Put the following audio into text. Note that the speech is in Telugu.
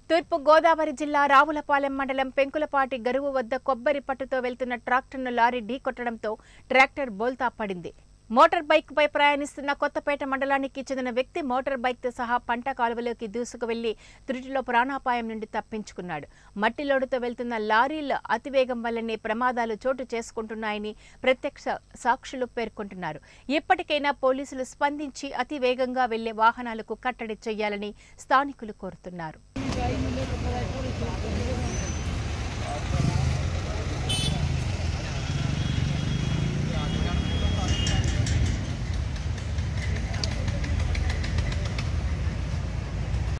తూర్పు గోదావరి జిల్లా రావులపాలెం మండలం పెంకులపాటి గరువు వద్ద కొబ్బరి పట్టుతో వెళ్తున్న ట్రాక్టర్ను లారీ ఢీకొట్టడంతో ట్రాక్టర్ బోల్తా పడింది మోటార్ బైక్ పై ప్రయాణిస్తున్న కొత్తపేట మండలానికి చెందిన వ్యక్తి మోటార్ బైక్తో సహా పంట కాలువలోకి దూసుకు వెళ్లి త్రుటిలో ప్రాణాపాయం నుండి తప్పించుకున్నాడు మట్టి లోడుతో వెళ్తున్న లారీల అతివేగం వల్లనే ప్రమాదాలు చోటు చేసుకుంటున్నాయని ప్రత్యక్ష సాక్షులు పేర్కొంటున్నారు ఇప్పటికైనా పోలీసులు స్పందించి అతి వేగంగా వెళ్లే వాహనాలకు కట్టడి చేయాలని స్థానికులు కోరుతున్నారు